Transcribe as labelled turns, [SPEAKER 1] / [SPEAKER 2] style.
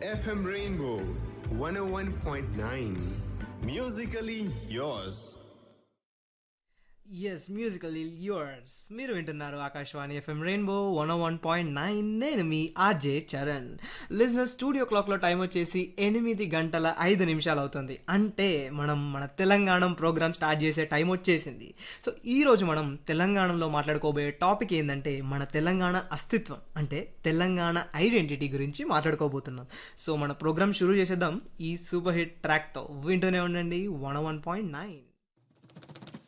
[SPEAKER 1] FM Rainbow 101.9. Musically yours.
[SPEAKER 2] Yes musical yours మీరు వింటున్నారు Akashvani FM rainbow one one point nine నేను మీ RJ Charan listener studio క్లాక్లో time వచ్చేసి ఎనిమిది గంటల ఐదు నిమిషాలు అవుతుంది అంటే మనం మన తెలంగాణ ప్రోగ్రామ్ స్టార్ట్ చేసే టైం వచ్చేసింది సో ఈరోజు మనం తెలంగాణలో మాట్లాడుకోబోయే టాపిక్ ఏంటంటే మన తెలంగాణ అస్తిత్వం అంటే తెలంగాణ ఐడెంటిటీ గురించి మాట్లాడుకోబోతున్నాం సో మన ప్రోగ్రామ్ షురూ చేసేద్దాం ఈ సూపర్ హిట్ ట్రాక్తో వింటూనే ఉండండి వన్ వన్ పాయింట్ నైన్